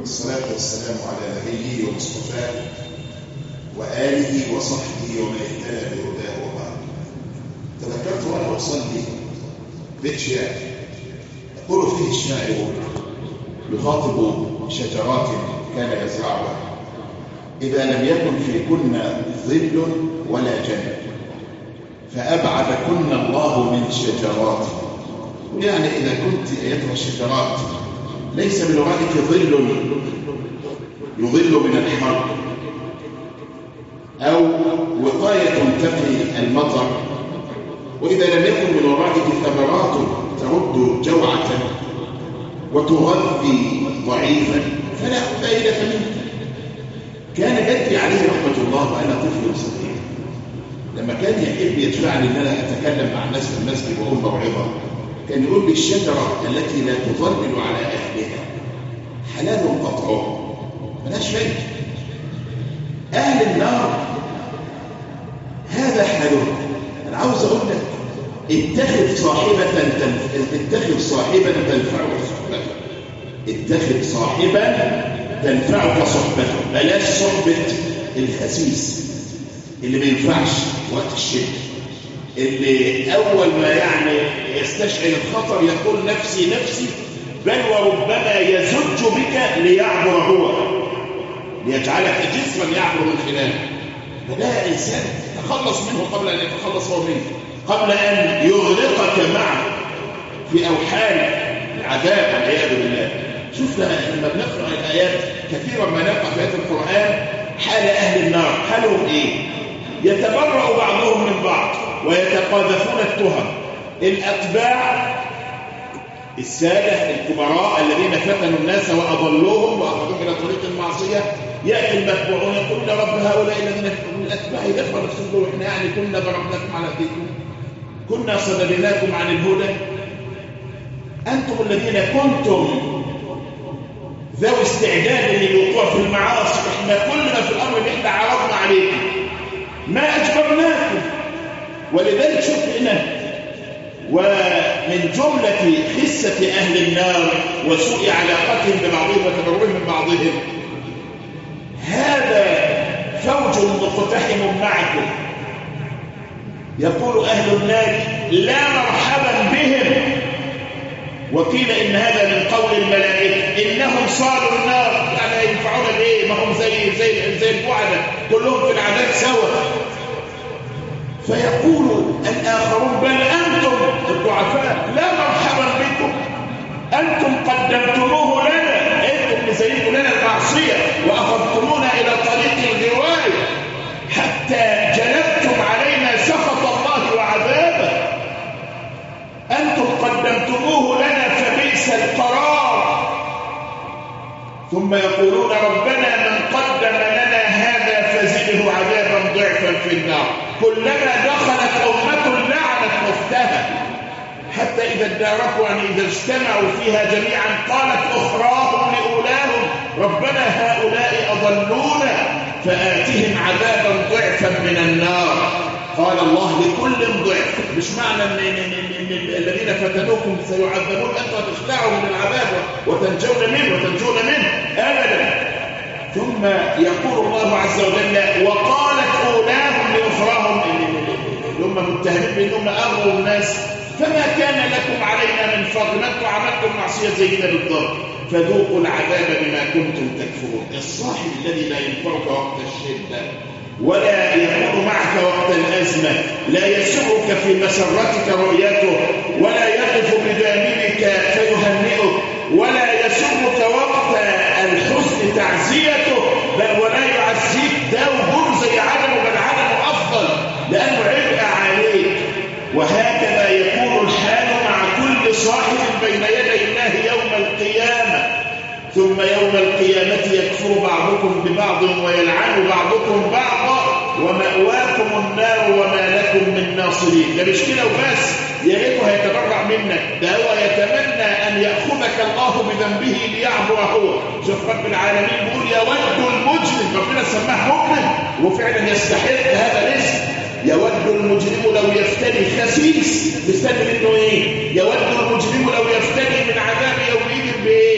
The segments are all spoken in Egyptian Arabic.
والصلاة والسلام على نبيه ومصطفاه وآله وصحبه ومن اهتدى بهداه وبعد تذكرت وأنا أصلي بيت شعر يقول فيه الشاعر يخاطب شجرات كان يزرعها إذا لم يكن فيكن ظل ولا جنة فأبعدكن الله من شجرات يعني إذا كنت أيتها الشجرات ليس من ورائك ظل يظل من الحر أو وقاية تقي المطر وإذا لم يكن من ورائك ثمرات ترد جوعة وتغذي ضعيفا فلا فائدة منه كان جدي عليه رحمة الله وأنا طفل صغير لما كان يحب يدفعني ان انا اتكلم مع الناس في المسجد واقول موعظه كان يقول لي الشجره التي لا تظلل على اهلها حلال قطعها ملاش فايده اهل النار هذا حالهم انا عاوز اقول لك اتخذ صاحبة تنف... اتخذ صاحبا تنفعك صحبته اتخذ صاحبا تنفعك صحبته بلاش صحبة الخسيس اللي ما ينفعش وقت الشده اللي اول ما يعني يستشعر الخطر يقول نفسي نفسي بل وربما يزج بك ليعبر هو ليجعلك جسما يعبر من خلاله فده انسان تخلص منه قبل ان يتخلص هو منه قبل ان يغرقك معه في اوحال العذاب والعياذ بالله شوف لما بنقرا الايات كثيرا ما نقرا في ايات القران حال اهل النار حالهم ايه يتبرأ بعضهم من بعض ويتقاذفون التهم الأتباع السادة الكبراء الذين فتنوا الناس وأضلوهم وأخذوهم إلى طريق المعصية يأتي المتبوعون يقول يا رب هؤلاء الذين الأتباع يدفعوا نفسهم دول إحنا يعني كنا ضربناكم على أيديكم كنا صددناكم عن الهدى أنتم الذين كنتم ذوي استعداد للوقوع في المعاصي احنا كل ما في الأمر اللي احنا عرضنا عليكم ما أجبرناكم ولذلك شوف هنا ومن جملة خسة أهل النار وسوء علاقتهم ببعضهم وتبرهم من بعضهم هذا فوج مقتحم معكم يقول أهل النار لا مرحبا بهم وقيل إن هذا من قول الملائكة إنهم صالوا النار يعني ينفعون بإيه ما هم زي زي زي البعدة كلهم في العذاب سوا فيقول الآخرون بل أنتم الضعفاء لا مرحبا بكم أنتم قدمتموه لنا أنتم اللي زينتوا لنا المعصية وأخذتمونا إلى طريق الغواية حتى جلبتم علينا سخط الله وعذابه أنتم قدمتموه لنا فبئس القرار ثم يقولون ربنا من قدم لنا هذا فزده عذابا ضعفا في النار كلما دخلت أمة لعنت مفتها حتى إذا اداركوا يعني إذا اجتمعوا فيها جميعا قالت أخراهم لأولاهم ربنا هؤلاء أضلونا فآتهم عذابا ضعفا من النار قال الله لكل ضعف مش معنى ان, إن, إن, إن الذين فتنوكم سيعذبون انتم تخلعوا من العذاب وتنجون منه وتنجون منه ابدا ثم يقول الله عز وجل وقالت اولاهم لاخراهم اللي هم متهمين بانهم اغووا الناس فما كان لكم علينا من فضل ما انتم عملتم معصيه زينا بالضبط فذوقوا العذاب بما كنتم تكفرون الصاحب الذي لا ينفعك وقت الشده ولا يكون معك وقت الأزمة لا يسرك في مسرتك رؤيته ولا يقف بجانبك فيهنئك ولا يسرك وقت الحزن تعزيته بل ولا يعزيك ده وجود زي عدمه بل عدمه أفضل لأنه عبء عليك وهكذا يكون الحال مع كل صاحب بين يدي الله يوم القيامة ثم يوم القيامة يكفر بعضكم ببعض ويلعن بعضكم بعضا ومأواكم النار وما لكم من ناصرين ده مش كده وبس يا ريته هيتبرع منك ده هو يتمنى أن يأخذك الله بذنبه ليعبر هو شوف رب العالمين بيقول يود المجرم ربنا سماه مؤمن وفعلا يستحق هذا الاسم يود المجرم لو يفتدي خسيس مستني منه ايه يود المجرم لو يفتدي من عذاب يومئذ بايه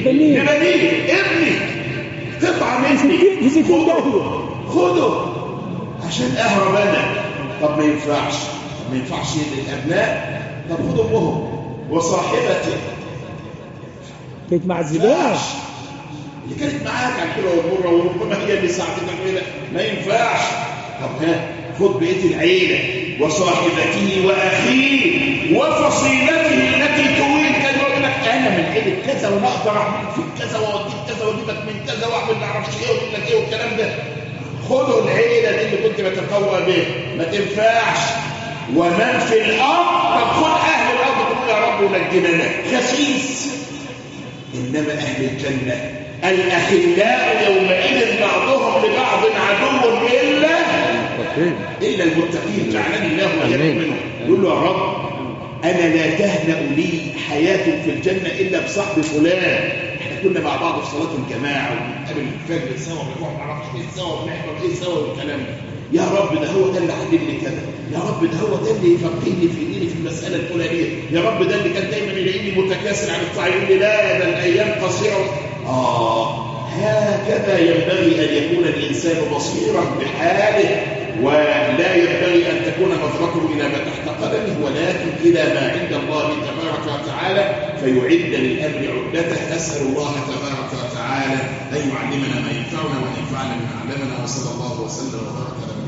لبنيه. لبنيه ابني قطعة مني في ستين خده. داهية. خده عشان اهرب انا طب ما ينفعش طب ما ينفعش للابناء طب خد امهم وصاحبته كانت مع الزباش اللي كانت معاك على الحلوه والمره وربما هي اللي ساعدتك كده ما ينفعش طب ها خد بقيه العيله وصاحبته واخيه وفصيلته التي توين كان يقول لك انا من عيله كذا وانا اقدر اعمل فيك كذا واوديك كذا واجيبك من كذا واعمل ما اعرفش ايه واجيب لك ايه والكلام ده خدوا العيله دي اللي كنت بتتقوى به ما تنفعش ومن في الارض طب خد اهل الارض تقول يا رب ونجنا خسيس إنما أهل الجنة الأخلاء يومئذ بعضهم لبعض عدو إلا إلا المتقين جعلني الله وإياكم آمين. منهم يقول له يا رب أنا لا تهنأ لي حياة في الجنة إلا بصحب فلان احنا كنا مع بعض في صلاة الجماعة وبنقابل الفجر سوا ونروح ما اعرفش ايه سوا ونحضر ايه سوا والكلام ده يا رب ده هو ده اللي علمني كذا يا رب ده هو ده اللي يفقهني في ديني في المسألة الفلانية يا رب ده اللي كان دايما يلاقيني متكاسل عن الطاعة يقول لي لا ده الأيام قصيرة آه هكذا ينبغي أن يكون الإنسان بصيرا بحاله ولا ينبغي أن تكون نظرته إلى ما تحت قدمه ولكن إلى ما عند الله تبارك وتعالى فيعد للأمر عدته أسأل الله تبارك وتعالى أن يعلمنا ما ينفعنا وأن ينفعنا بما علمنا وصلى الله وسلم وبارك على